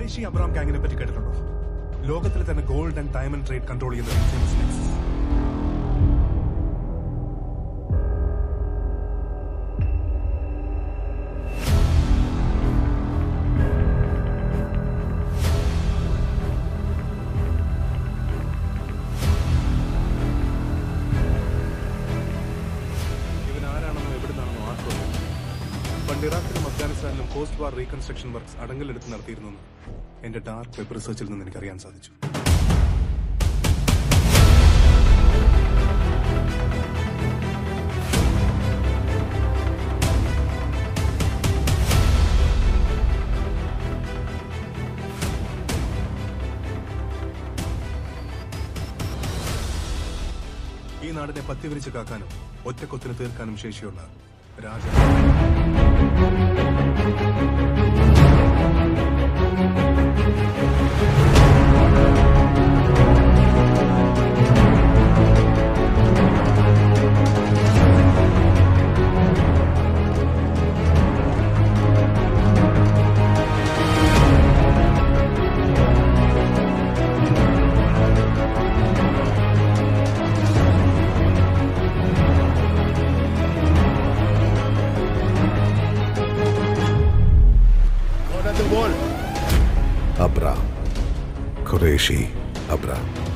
Qureshi Abram ഗാങ്ങിനെ പറ്റി കേട്ടിട്ടുണ്ടോ ലോകത്തിലെ തന്നെ gold and diamond trade control ചെയ്യുന്ന ഒരു famous nexus. ഇവൻ ആരാണെന്നോ എവിടുന്നാണെന്നോ ആർക്കും അറിയില്ല. പണ്ട് ഇറാഖിലും അഫ്ഗാനിസ്ഥാനിലും പോസ്റ്റ് വാർ റീകൺസ്ട്രക്ഷൻ വർക്ക്സ് അടങ്കലെടുത്ത് നടത്തിയിരുന്നു എന്ന് എന്റെ ഡാർക്ക് വെബ് റിസർച്ചിൽ നിന്ന് എനിക്ക് അറിയാൻ സാധിച്ചു ഈ നാടിനെ പത്തിവിരിച്ച് കാക്കാനും ഒറ്റക്കൊത്തിന് തീർക്കാനും ശേഷിയുള്ള രാജ Abra. Qureshi Abra.